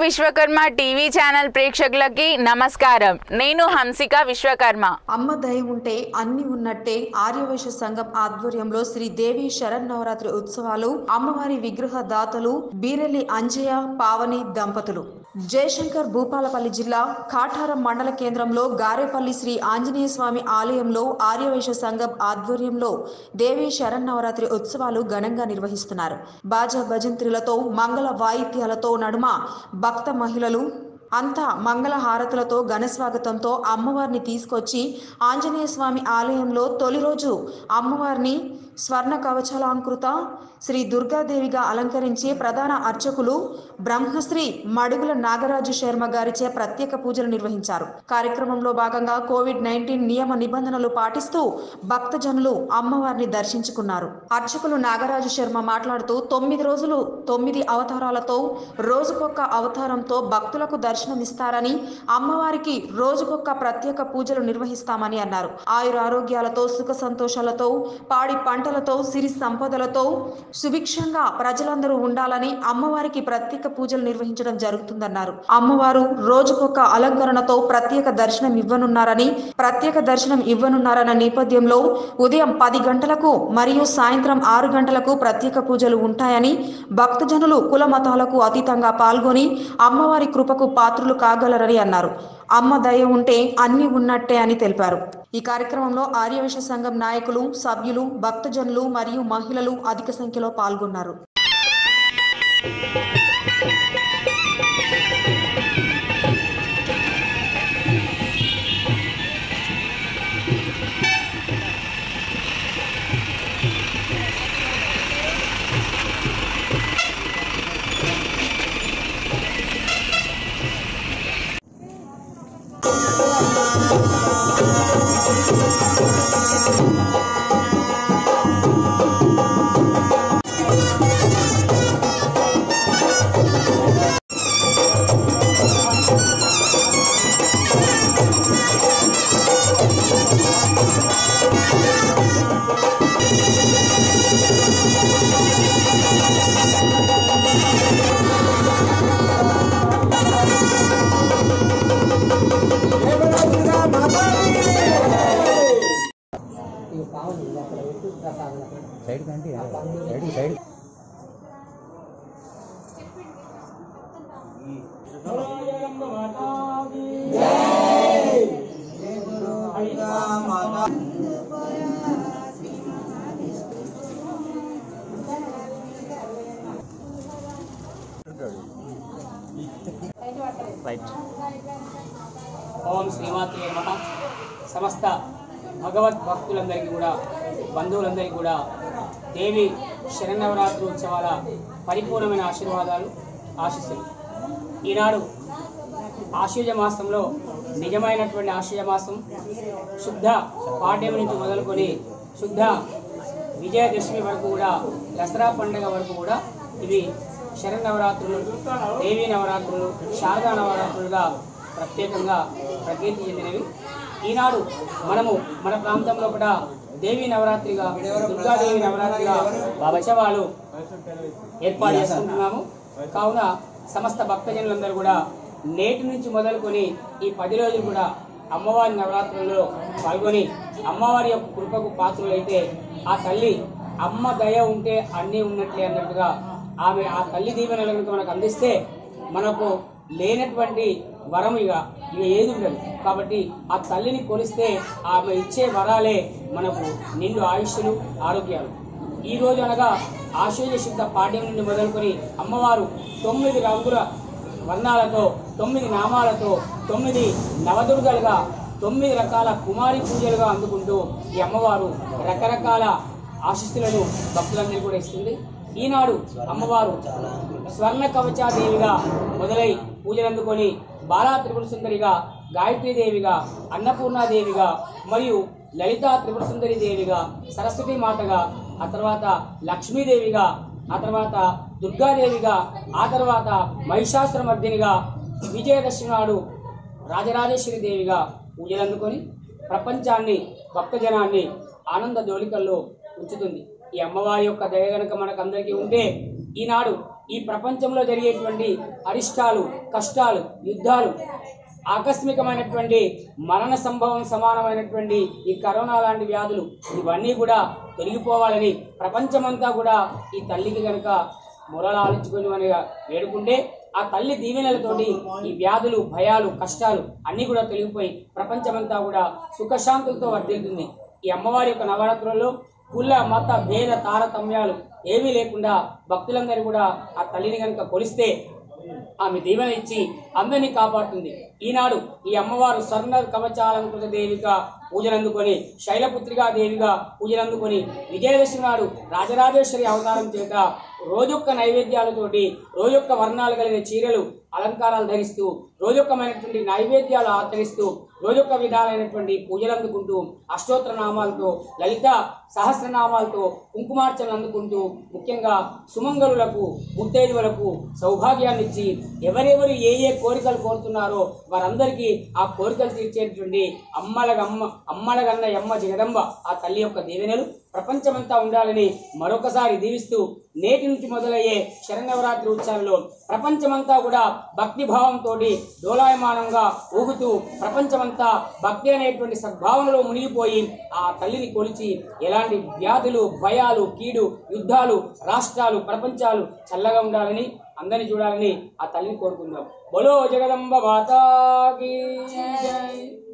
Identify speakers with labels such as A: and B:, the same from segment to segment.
A: Vishwakarma TV channel ప్రేక్షకులకి నమస్కారం నేను హంసిక విశ్వకర్మ
B: అమ్మ దయ ఉంటే అన్ని ఉన్నట్టే ఆర్యవైశ్య సంఘం ఆధ్వర్యంలో శ్రీ దేవి శరన్నవరాత్రి ఉత్సవాలు అమ్మవారి విగ్రహ దాతలు బీరెల్లి అంజయ్య పావని దంపతులు జయశంకర్ భూపాలపల్లి జిల్లా కాఠారం మండల కేంద్రంలో గారేపల్లి శ్రీ ఆంజనేయ స్వామి ఆలయంలో ఆర్యవైశ్య సంఘం ఆధ్వర్యంలో దేవి శరన్నవరాత్రి ఉత్సవాలు ఘనంగా నిర్వహిస్తున్నారు బాజా భజంత్రులతో మంగళ వాయిద్యాలతో నడుమ భక్త మహిళలు అంతా మంగళ హారతులతో ఘనస్వాగతంతో అమ్మవారిని తీసుకొచ్చి ఆంజనేయ స్వామి ఆలయంలో తొలి రోజు అమ్మవారిని స్వర్ణ కవచాలంకృత శ్రీ దుర్గాదేవిగా అలంకరించి ప్రధాన అర్చకులు బ్రహ్మశ్రీ మడుగుల నాగరాజు శర్మ గారిచే ప్రత్యేక పూజలు నిర్వహించారు కార్యక్రమంలో భాగంగా కోవిడ్ నైన్టీన్ నియమ నిబంధనలు పాటిస్తూ భక్తజనులు అమ్మవారిని దర్శించుకున్నారు అర్చకులు నాగరాజు శర్మ మాట్లాడుతూ తొమ్మిది రోజులు తొమ్మిది అవతారాలతో రోజుకొక అవతారంతో భక్తులకు దర్శనమిస్తారని అమ్మవారికి రోజుకొక ప్రత్యేక పూజలు నిర్వహిస్తామని అన్నారు ఆయుర ఆరోగ్యాలతో సుఖ సంతోషాలతో పాడి పంటలతో సిరి సంపదలతో సుభిక్షంగా ప్రజలందరూ ఉండాలని అమ్మవారికి ప్రత్యేక పూజలు నిర్వహించడం జరుగుతుందన్నారు అమ్మవారు రోజుకొక అలంకరణతో ప్రత్యేక దర్శనం ఇవ్వనున్నారని ప్రత్యేక దర్శనం ఇవ్వనున్నారన్న నేపథ్యంలో ఉదయం పది గంటలకు మరియు సాయంత్రం ఆరు గంటలకు ప్రత్యేక పూజలు ఉంటాయని భక్తజనులు కుల మతాలకు అతీతంగా పాల్గొని అమ్మవారి కృపకు పాత్రులు కాగలరని అన్నారు అమ్మ దయ ఉంటే అన్ని ఉన్నట్టే అని తెలిపారు ఈ కార్యక్రమంలో ఆర్యవేశ సంఘం నాయకులు సభ్యులు భక్తజనులు మరియు మహిళలు అధిక సంఖ్యలో పాల్గొన్నారు
C: సైడ్ కంటే సైడ్ సైడ్ రైట్
D: ఓం శ్రీమాత్రే నమ సమస్త భగవద్ భక్తులందరికీ కూడా బంధువులందరికీ కూడా దేవి శరన్నవరాత్రి ఉత్సవాల పరిపూర్ణమైన ఆశీర్వాదాలు ఆశిస్తులు ఈనాడు ఆశ్వజ మాసంలో నిజమైనటువంటి ఆశ్వజ మాసం శుద్ధ పాడ్యం నుంచి మొదలుకొని శుద్ధ విజయదశమి వరకు కూడా దసరా పండుగ వరకు కూడా ఇవి శరన్నవరాత్రులు దేవీ నవరాత్రులు శారదా నవరాత్రులుగా ప్రత్యేకంగా ప్రకీర్తి చెందినవి ఈనాడు మనము మన ప్రాంతంలో కూడా దేవీ నవరాత్రిగా దుర్గాదేవి నవరాత్రిగా ఉత్సవాలు ఏర్పాటు చేసుకుంటున్నాము కావున సమస్త భక్తజనులందరూ కూడా నేటి నుంచి మొదలుకొని ఈ పది రోజులు కూడా అమ్మవారి నవరాత్రుల్లో పాల్గొని అమ్మవారి యొక్క కృపకు పాత్రులైతే ఆ తల్లి అమ్మ దయ ఉంటే అన్నీ ఉన్నట్లే అన్నట్టుగా ఆమె ఆ తల్లి దీవెనలు కనుక మనకు అందిస్తే మనకు లేనటువంటి వరం ఇక ఇక ఏది ఉండదు కాబట్టి ఆ తల్లిని కొలిస్తే ఆమె ఇచ్చే వరాలే మనకు నిండు ఆయుష్లు ఆరోగ్యాలు ఈ రోజు అనగా ఆశ్వజ శుద్ధ పాడ్యం నుండి మొదలుకొని అమ్మవారు తొమ్మిది రంగుల వర్ణాలతో తొమ్మిది నామాలతో తొమ్మిది నవదుర్గలుగా తొమ్మిది రకాల కుమారి పూజలుగా అందుకుంటూ ఈ అమ్మవారు రకరకాల ఆశిస్తులను భక్తులందరికీ కూడా ఇస్తుంది ఈనాడు అమ్మవారు స్వర్ణ కవచాదేవిగా మొదలై పూజలు అందుకొని బాలా త్రిపుర సుందరిగా గాయత్రీదేవిగా అన్నపూర్ణాదేవిగా మరియు లలితా త్రిపుర సుందరి దేవిగా సరస్వతి మాతగా ఆ తర్వాత లక్ష్మీదేవిగా ఆ తర్వాత దుర్గాదేవిగా ఆ తర్వాత మహిషాసురమర్దినిగా విజయదశమి నాడు రాజరాజేశ్వరి దేవిగా పూజలు అందుకొని ప్రపంచాన్ని భక్తజనాన్ని ఆనంద దోలికల్లో ఉంచుతుంది ఈ అమ్మవారి యొక్క దయ గనక మనకందరికీ ఉంటే ఈనాడు ఈ ప్రపంచంలో జరిగేటువంటి అరిష్టాలు కష్టాలు యుద్ధాలు ఆకస్మికమైనటువంటి మరణ సంభవం సమానమైనటువంటి ఈ కరోనా లాంటి వ్యాధులు ఇవన్నీ కూడా తొలగిపోవాలని ప్రపంచమంతా కూడా ఈ తల్లికి గనుక మొరలు ఆలోచుకొని అని వేడుకుంటే ఆ తల్లి దీవెనలతోటి ఈ వ్యాధులు భయాలు కష్టాలు అన్నీ కూడా తొలగిపోయి ప్రపంచమంతా కూడా సుఖశాంతులతో వర్ధిల్లుతుంది ఈ అమ్మవారి యొక్క నవరాత్రులలో కుల మత భేద తారతమ్యాలు ఏమీ లేకుండా భక్తులందరూ కూడా ఆ తల్లిని కనుక కొలిస్తే ఆమె దీవెన ఇచ్చి అందరినీ కాపాడుతుంది ఈనాడు ఈ అమ్మవారు స్వర్ణ కవచాలంకృత దేవిగా పూజలందుకొని శైలపుత్రిగా దేవిగా పూజలందుకొని విజయదశమి నాడు రాజరాజేశ్వరి అవతారం చేత రోజొక్క నైవేద్యాలతోటి రోజొక్క వర్ణాలు కలిగిన చీరలు అలంకారాలు ధరిస్తూ రోజొక్కమైనటువంటి నైవేద్యాలు ఆచరిస్తూ రోజొక్క విధాలైనటువంటి పూజలు అందుకుంటూ అష్టోత్తర నామాలతో లలిత సహస్రనామాలతో కుంకుమార్చనలు అందుకుంటూ ముఖ్యంగా సుమంగళులకు ముత్తైదువులకు సౌభాగ్యాన్ని ఇచ్చి ఎవరెవరు ఏ ఏ కోరికలు కోరుతున్నారో వారందరికీ ఆ కోరికలు తీర్చేటువంటి అమ్మలగమ్మ అమ్మలగన్న యమ్మ జగదంబ ఆ తల్లి యొక్క దీవెనలు ప్రపంచమంతా ఉండాలని మరొకసారి దీవిస్తూ నేటి నుంచి మొదలయ్యే శరణవరాత్రి ఉత్సవంలో ప్రపంచమంతా కూడా భక్తి భావంతో డోలాయమానంగా ఊగుతూ ప్రపంచమంతా భక్తి అనేటువంటి సద్భావనలో మునిగిపోయి ఆ తల్లిని కొలిచి ఎలాంటి వ్యాధులు భయాలు కీడు యుద్ధాలు రాష్ట్రాలు ప్రపంచాలు చల్లగా ఉండాలని అందరిని చూడాలని ఆ తల్లిని కోరుకుందాం బొలో జగదంబ మాతాకి జై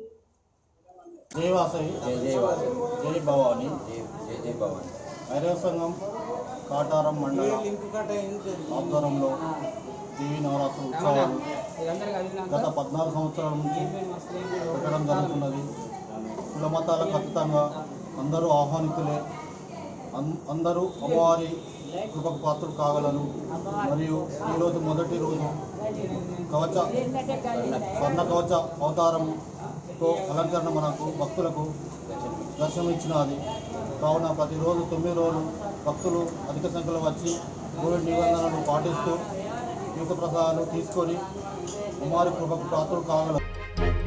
C: జై వాసవి
E: జై జై వాసు
C: జై భవాని
E: జై జై జై భవాని
C: ఐరవ సంఘం కాటారం మండల ఆధ్వర్యంలో దేవి నవరాత్రి ఉత్సవాలు గత పద్నాలుగు సంవత్సరాల నుంచి పెట్టడం జరుగుతున్నది కుల మతాలకు అతీతంగా అందరూ ఆహ్వానితులే అన్- అందరూ అమ్మవారి కృపకు పాత్రలు కాగలరు మరియు ఈరోజు మొదటి రోజు కవచ స్వర్ణ కవచ అవతారంతో అలంకరణ మనకు భక్తులకు దర్శనమిచ్చినది కావున ప్రతిరోజు తొమ్మిది రోజులు భక్తులు అధిక సంఖ్యలో వచ్చి కోవిడ్ నిబంధనలు పాటిస్తూ తీర్థ ప్రసాదాలు తీసుకొని అమ్మవారి కృపకు పాత్రలు కాగలరు